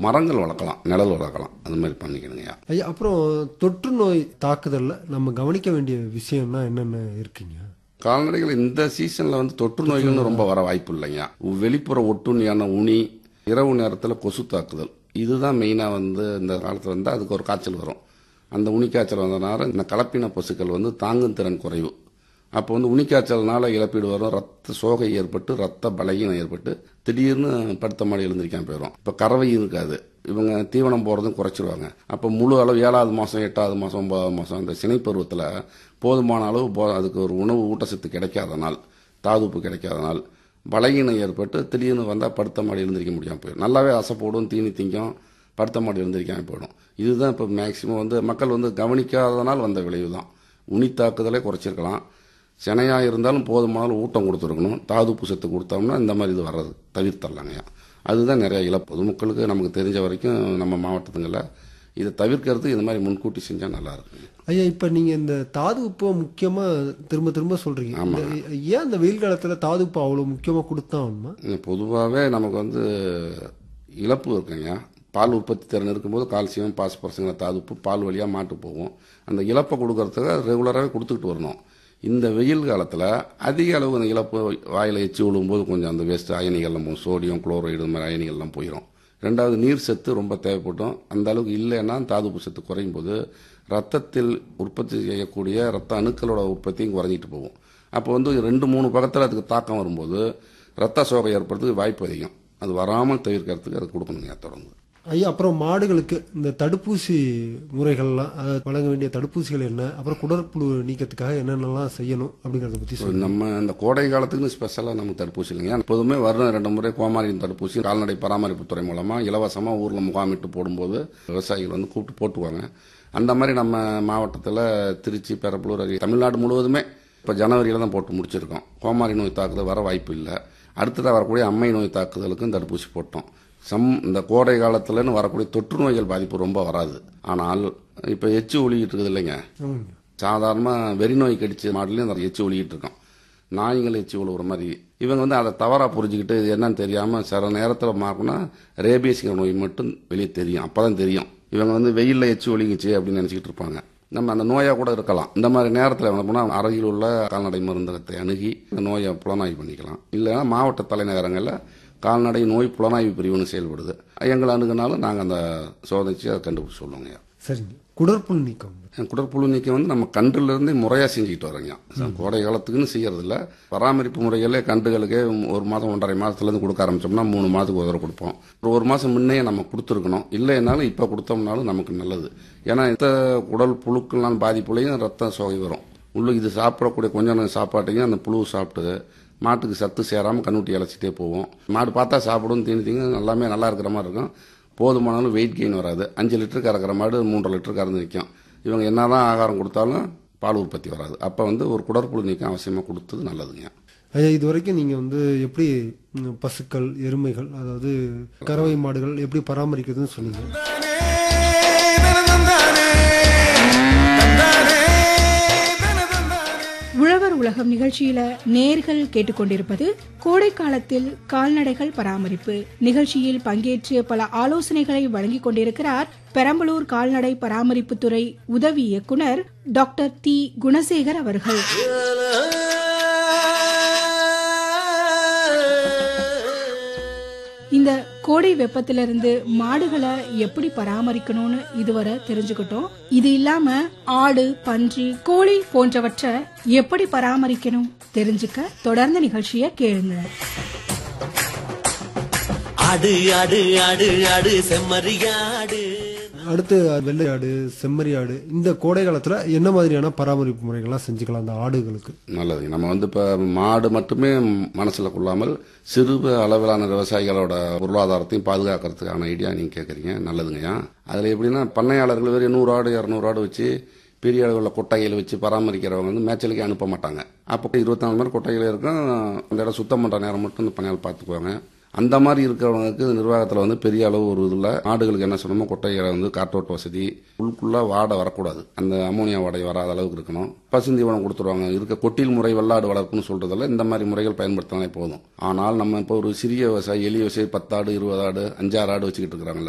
மரங்கள் வளர்க்கலாம் நிழல் வளர்க்கலாம் அது மாதிரி பண்ணிக்கணுங்கய்யா ஐயா அப்புறம் தொற்று நோய் தாக்குதல்ல நம்ம கவனிக்க வேண்டிய விஷயம்னா என்னென்ன இருக்குங்க கால்நடைகள் இந்த சீசன்ல வந்து தொற்று நோய்கள்னு ரொம்ப வர வாய்ப்பு இல்லைங்க வெளிப்புற ஒட்டுண்ணியான உனி இரவு நேரத்தில் கொசு தாக்குதல் இதுதான் மெயினாக வந்து இந்த காலத்தில் வந்து அதுக்கு ஒரு காய்ச்சல் வரும் அந்த உனிக்காய்ச்சல் வந்தனால இந்த கலப்பின பசுக்கள் வந்து தாங்கும் திறன் குறைவு அப்போ வந்து உனிக்காய்ச்சல்னால இழப்பீடு வரும் ரத்த சோகை ஏற்பட்டு ரத்த பலகீனம் ஏற்பட்டு திடீர்னு படுத்த மாடி எழுந்திருக்காம போயிடும் இப்போ கறவையும் இருக்காது இவங்க தீவனம் போகிறதும் குறைச்சிருவாங்க அப்போ முழு அளவு ஏழாவது மாதம் எட்டாவது மாதம் ஒன்பதாவது மாதம் அந்த சினை பருவத்தில் போதுமான அளவு போ அதுக்கு ஒரு உணவு ஊட்டச்சத்து கிடைக்காத நாள் தாதுப்பு கிடைக்காத நாள் பலகீனம் ஏற்பட்டு திடீர்னு வந்தால் படுத்த மாடி எழுந்திருக்க முடியாமல் போயிடும் நல்லாவே அசை போடும் தீனி திங்கும் படுத்த மாடி எழுந்திருக்காம போயிடும் இதுதான் இப்போ மேக்சிமம் வந்து மக்கள் வந்து கவனிக்காதனால் வந்த விளைவு தான் உனி தாக்குதலே குறைச்சிருக்கலாம் சினையாக இருந்தாலும் போதுமான அளவு ஊட்டம் கொடுத்துருக்கணும் தாதுப்பு சத்து கொடுத்தோம்னா இந்த மாதிரி இது வர்றது தவிர்த்தரலாங்கய்யா அதுதான் நிறைய இழப்பு பொதுமக்களுக்கு நமக்கு தெரிஞ்ச வரைக்கும் நம்ம மாவட்டத்துங்களில் இதை தவிர்க்கிறது இந்த மாதிரி முன்கூட்டி செஞ்சால் நல்லா இருக்குங்க ஐயா இப்ப நீங்க இந்த தாது உப்பை முக்கியமா திரும்ப திரும்ப சொல்றீங்க இந்த ஏன் இந்த வெயில் காலத்துல தாது உப்பு அவ்வளவு முக்கியமா கொடுத்தாகணுமா பொதுவாகவே நமக்கு வந்து இழப்பு இருக்குங்க பால் உற்பத்தி திறன் இருக்கும்போது கால்சியம் பாஸ்பரஸுங்கிற தாதுப்பு பால் வழியாக மாட்டு போகும் அந்த இழப்பை கொடுக்கறதுக்கு ரெகுலராகவே கொடுத்துக்கிட்டு வரணும் இந்த வெயில் காலத்தில் அதிக அளவு அந்த இழப்பு வாயில் எச்சி விழும்போது கொஞ்சம் அந்த வேஸ்ட் அயனிகள்லாம் போகும் சோடியம் குளோரைடு இந்த மாதிரி அயனிகள்லாம் போயிடும் ரெண்டாவது நீர் சத்து ரொம்ப தேவைப்படும் அந்த அளவுக்கு இல்லைன்னா தாதுப்பு சத்து குறையும் போது ரத்தத்தில் உற்பத்தி செய்யக்கூடிய ரத்த அணுக்களோட உற்பத்தியும் குறைஞ்சிட்டு போகும் அப்போ வந்து ரெண்டு மூணு பக்கத்தில் அதுக்கு தாக்கம் வரும்போது ரத்த சோகை ஏற்படுறதுக்கு வாய்ப்பு அதிகம் அது வராமல் தவிர்க்கிறதுக்கு அது கொடுக்கணுங்க தொடர்ந்து ஐயா அப்புறம் மாடுகளுக்கு இந்த தடுப்பூசி முறைகள்லாம் அதாவது வழங்க வேண்டிய தடுப்பூசிகள் என்ன அப்புறம் குடற்புழு நீக்கத்துக்காக என்னென்னலாம் செய்யணும் அப்படிங்கறத பத்தி சொல்லுங்க நம்ம இந்த கோடை காலத்துக்கு ஸ்பெஷலாக நமக்கு தடுப்பூசி இல்லைங்க எப்போதுமே வருடம் ரெண்டு முறை கோமாரியின் தடுப்பூசி கால்நடை பராமரிப்புத்துறை மூலமாக இலவசமாக ஊரில் முகாமிட்டு போடும்போது விவசாயிகள் வந்து கூப்பிட்டு போட்டுக்குவாங்க அந்த மாதிரி நம்ம மாவட்டத்தில் திருச்சி பெரம்பலூர் அரிய- தமிழ்நாடு முழுவதுமே இப்போ ஜனவரியில் தான் போட்டு முடிச்சிருக்கோம் கோமாரி நோய் தாக்குதல் வர வாய்ப்பு இல்லை அடுத்ததாக வரக்கூடிய அம்மை நோய் தாக்குதலுக்கும் தடுப்பூசி போட்டோம் சம் இந்த கோடை காலத்துலன்னு வரக்கூடிய தொற்று நோய்கள் பாதிப்பு ரொம்ப வராது ஆனால் இப்போ எச்சு ஒழிக்கிட்டு இருக்குது இல்லைங்க ஆமாங்க. சாதாரணமாக வெறி நோய் கடிச்ச மாடலையும் அந்த எச்சி ஒழிக்கிட்டு இருக்கோம் நாய்கள் எச்சி ஒழுகுற மாதிரி இவங்க வந்து அதை தவறாக புரிஞ்சுக்கிட்டு இது என்னன்னு தெரியாமல் சில நேரத்தில் மாறினா ரேபியஸ்ங்கிற நோய் மட்டும் வெளியே தெரியும் அப்போ தான் தெரியும் இவங்க வந்து வெயிலில் எச்சி ஒழிங்குச்சு அப்படின்னு நினச்சிக்கிட்டு இருப்பாங்க நம்ம அந்த நோயாக கூட இருக்கலாம் இந்த மாதிரி நேரத்தில் என்ன பண்ணால் அருகில் உள்ள கால்நடை மருந்தகத்தை அணுகி இந்த நோயை புலனாய்வு பண்ணிக்கலாம் இல்லைன்னா மாவட்ட தலைநகரங்களில் கால்நடை நோய் புலனாய்வு பிரிவுன்னு செயல்படுது எங்களை அணுகுனாலும் நாங்கள் அந்த சோதிச்சு அதை கண்டுபிடிச்சு சொல்லுவோங்க சரிங்க குடற்புழு நீக்கம் குடற்புழு நீக்கம் வந்து நம்ம கன்றுல இருந்தே முறையா செஞ்சுக்கிட்டு வரோங்க கோடை காலத்துக்குன்னு செய்யறது இல்ல பராமரிப்பு முறைகளே கன்றுகளுக்கே ஒரு மாதம் ஒன்றரை மாசத்துல இருந்து கொடுக்க ஆரம்பிச்சோம்னா மூணு மாதத்துக்கு ஒரு தடவை கொடுப்போம் ஒரு ஒரு மாசம் முன்னையே நம்ம கொடுத்துருக்கணும் இல்லைனாலும் இப்ப கொடுத்தோம்னாலும் நமக்கு நல்லது ஏன்னா இந்த குடல் புழுக்கள்லாம் பாதிப்புலையும் ரத்த சோகை வரும் உள்ள இது சாப்பிடக்கூடிய கொஞ்ச நேரம் சாப்பாட்டையும் அந்த புழு சாப்பிட்டு மாட்டுக்கு சத்து சேராம கண்ணுட்டி இழைச்சிட்டே போவோம் மாடு பார்த்தா சாப்பிடும் தீனி தீங்க எல்லாமே நல்லா இருக்கிற மாதிரி இருக்கும் போதுமான அளவு வெயிட் கெயின் வராது அஞ்சு லிட்டர் கறக்கிற மாடு மூன்றரை லிட்டர் கறந்து நிற்கும் இவங்க என்னதான் ஆகாரம் கொடுத்தாலும் பால் உற்பத்தி வராது அப்போ வந்து ஒரு குடற்புழு நீக்கம் அவசியமாக கொடுத்தது நல்லதுங்க ஐயா இது வரைக்கும் நீங்க வந்து எப்படி ம், பசுக்கள் எருமைகள் அதாவது கறவை மாடுகள் எப்படி பராமரிக்கிறதுன்னு சொன்னீங்க உழவர் உலகம் நிகழ்ச்சியில நேர்கள் கேட்டுக்கொண்டிருப்பது கோடை காலத்தில் கால்நடைகள் பராமரிப்பு நிகழ்ச்சியில் பங்கேற்று பல ஆலோசனைகளை வழங்கிக் கொண்டிருக்கிறார் பெரம்பலூர் கால்நடை பராமரிப்புத்துறை உதவி இயக்குனர் டாக்டர் டி குணசேகர் அவர்கள் இந்த கோடை வெப்பத்திலிருந்து மாடுகளை எப்படி பராமரிக்கணும்னு இதுவரை தெரிஞ்சுக்கிட்டோம் இது இல்லாம ஆடு பன்றி கோழி போன்றவற்றை எப்படி பராமரிக்கணும் தெரிஞ்சுக்க தொடர்ந்து நிகழ்ச்சியை கேளுங்க ஆடு ஆடு ஆடு ஆடு செம்மறியாடு அடுத்து வெள்ளை ஆடு செம்மறி ஆடு இந்த கோடை காலத்துல என்ன மாதிரியான பராமரிப்பு முறைகள்லாம் செஞ்சுக்கலாம் அந்த ஆடுகளுக்கு நல்லதுங்க நம்ம வந்து இப்போ மாடு மட்டுமே மனசில் கொள்ளாமல் சிறு அளவிலான விவசாயிகளோட பொருளாதாரத்தையும் பாதுகாக்கிறதுக்கான ஐடியா நீங்கள் கேட்குறீங்க நல்லதுங்கய்யா அதில் எப்படின்னா பண்ணையாளர்கள் வேறு நூறு ஆடு இரநூறு ஆடு வச்சு பெரிய அளவில் கொட்டைகள் வச்சு பராமரிக்கிறவங்க வந்து மேய்ச்சலுக்கே அனுப்ப மாட்டாங்க அப்போ இருபத்தி நாலு மணி கொட்டைகள் இருக்கும் அந்த இடம் சுத்தம் பண்ணுற நேரம் மட்டும் இந்த பண்ணையால் பார்த்துக்குவாங்க அந்த மாதிரி இருக்கிறவங்களுக்கு நிர்வாகத்தில் வந்து பெரிய அளவு ஒரு இதில் ஆடுகளுக்கு என்ன சொல்லணுமோ கொட்டைகளை வந்து காற்றோட்ட வசதி உள்ளுக்குள்ள வாடை வரக்கூடாது அந்த அமோனியா வாடை வராத அளவுக்கு இருக்கணும் பசுந்தீவனம் கொடுத்துருவாங்க இருக்க கொட்டில் முறை வெள்ளாடு வளர்ப்புன்னு சொல்றதில்ல இந்த மாதிரி முறைகள் பயன்படுத்தினாலே போதும் ஆனால் நம்ம இப்போ ஒரு சிறிய விவசாயி எளிய விவசாயி பத்தாடு இருபது ஆடு அஞ்சாறு ஆடு வச்சுக்கிட்டு இருக்கிறாங்கல்ல